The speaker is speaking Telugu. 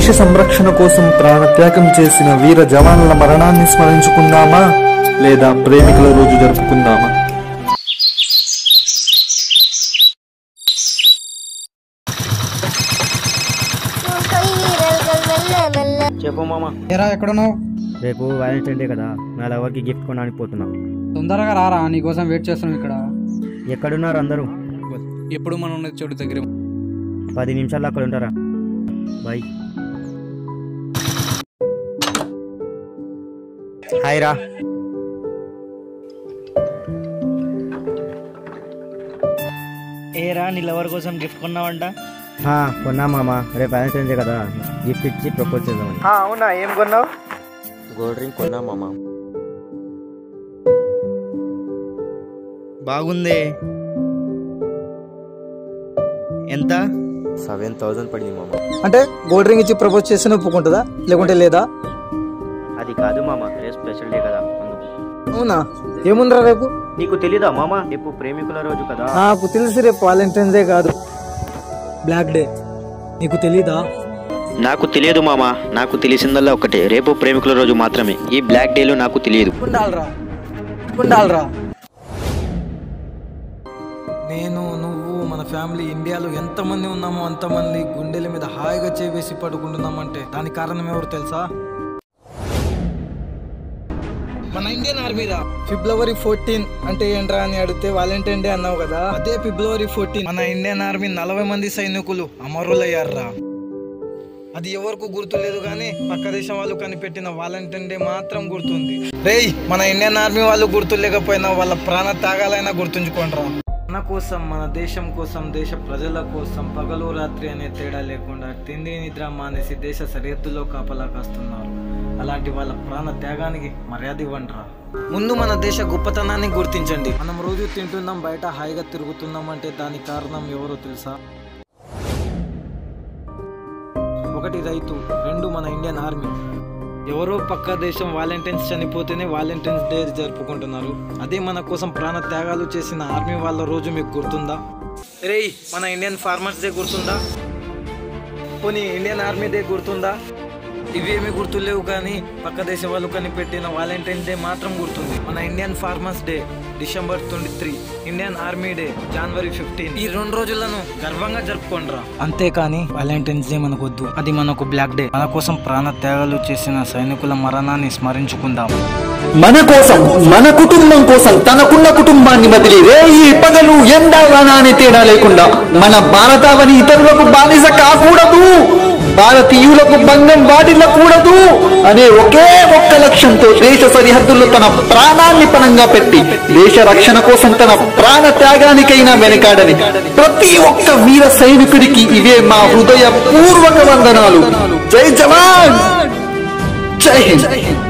దేశ సంరక్షణ కోసం ప్రాణత్యాగం చేసిన వీర జవాన్ల మరణాన్ని స్మరించుకుందామా లేదా ప్రేమికుల రోజు జరుపుకుందామా చెప్పు మామ ఏరా ఎక్కడున్నావు రేపు వ్యాలంటైన్ డే కదా నా లవర్కి గిఫ్ట్ కొనడానికి పోతున్నా తొందరగా రారా నీకోసం వెయిట్ చేస్తున్నాం ఇక్కడ ఎక్కడున్నారు అందరూ ఎప్పుడు మనం ఉన్న చోటు దగ్గర పది నిమిషాల్లో అక్కడ ఉంటారా బాయ్ హాయ్ రా ఏరా నీ లవర్ కోసం గిఫ్ట్ కొన్నావంట కొన్నా మామ రేపు వ్యాలంటైన్ డే కదా గిఫ్ట్ ఇచ్చి ప్రపోజ్ చేద్దామని అవునా ఏం కొన్నావు గోల్డ్ డ్రింక్ కొన్నా మామ బాగుంది ఎంత సెవెన్ థౌజండ్ పడింది మామ అంటే గోల్డ్ రింగ్ ఇచ్చి ప్రపోజ్ చేస్తే ఒప్పుకుంటుందా లేకుంటే లేదా అది కాదు మామ రేపు స్పెషల్ డే కదా అందుకు అవునా ఏముందిరా రేపు నీకు తెలీదా మామ రేపు ప్రేమికుల రోజు కదా నాకు తెలిసి రేపు వాలంటైన్స్ డే కాదు బ్లాక్ డే నీకు తెలీదా నాకు తెలియదు మామ నాకు తెలిసిందల్లా ఒకటే రేపు ప్రేమికుల రోజు మాత్రమే ఈ బ్లాక్ డేలు నాకు తెలియదు ఉండాలరా ఉండాలరా నేను నువ్వు మన ఫ్యామిలీ ఇండియాలో ఎంతమంది ఉన్నామో అంతమంది గుండెల మీద హాయిగా చేవేసి పడుకుంటున్నామంటే దానికి కారణం ఎవరు తెలుసా మన ఇండియన్ ఆర్మీరా ఫిబ్రవరి ఫోర్టీన్ అంటే ఏంట్రా అని అడిగితే వాలంటైన్ డే అన్నావు కదా అదే ఫిబ్రవరి ఫోర్టీన్ మన ఇండియన్ ఆర్మీ నలభై మంది సైనికులు అమరులయ్యారా అది ఎవరికి గుర్తులేదు కానీ పక్క దేశం వాళ్ళు కనిపెట్టిన వాలంటైన్ డే మాత్రం గుర్తుంది రేయ్ మన ఇండియన్ ఆర్మీ వాళ్ళు గుర్తు లేకపోయినా వాళ్ళ ప్రాణ త్యాగాలైనా గుర్తుంచుకోండిరా మన కోసం మన దేశం కోసం దేశ ప్రజల కోసం పగలు రాత్రి అనే తేడా లేకుండా తిండి నిద్ర మానేసి దేశ సరిహద్దులో కాపలా కాస్తున్నారు అలాంటి వాళ్ళ ప్రాణ త్యాగానికి మర్యాద ఇవ్వండిరా ముందు మన దేశ గొప్పతనాన్ని గుర్తించండి మనం రోజు తింటున్నాం బయట హాయిగా తిరుగుతున్నాం అంటే దానికి కారణం ఎవరో తెలుసా ఒకటి రైతు రెండు మన ఇండియన్ ఆర్మీ ఎవరో పక్క దేశం వాలంటైన్స్ చనిపోతేనే వాలంటైన్స్ డే జరుపుకుంటున్నారు అదే మన కోసం ప్రాణ త్యాగాలు చేసిన ఆర్మీ వాళ్ళ రోజు మీకు గుర్తుందా రేయ్ మన ఇండియన్ ఫార్మర్స్ డే గుర్తుందా పోనీ ఇండియన్ ఆర్మీ డే గుర్తుందా ఇవేమి గుర్తులేవు కానీ పక్క దేశ వాళ్ళు కనిపెట్టిన వాలంటైన్స్ డే మాత్రం గుర్తుంది మన Indian farmers day December twenty three Indian army day January fifteen ఈ రెండు రోజులను గర్వంగా జరుపుకోండిరా అంతేకాని వాలంటైన్స్ డే మనకు వద్దు అది మనకు బ్లాక్ డే మన కోసం ప్రాణ త్యాగాలు చేసిన సైనికుల మరణాన్ని స్మరించుకుందాం మన కోసం మన కుటుంబం కోసం తనకున్న కుటుంబాన్ని వదిలి రేయి పగలు ఎండ వాన అనే తేడా లేకుండా మన భారతావని ఇతరులకు బానిస కాకూడదు భారతీయులకు భంగం వాటిల్లకూడదు అనే ఒకే ఒక్క లక్ష్యంతో దేశ సరిహద్దుల్లో తన ప్రాణాన్ని పణంగా పెట్టి దేశ రక్షణ కోసం తన ప్రాణ త్యాగానికైనా వెనకాడని ప్రతి ఒక్క వీర సైనికుడికి ఇవే మా హృదయ పూర్వక వందనాలు జై జవాన్ జై హింద్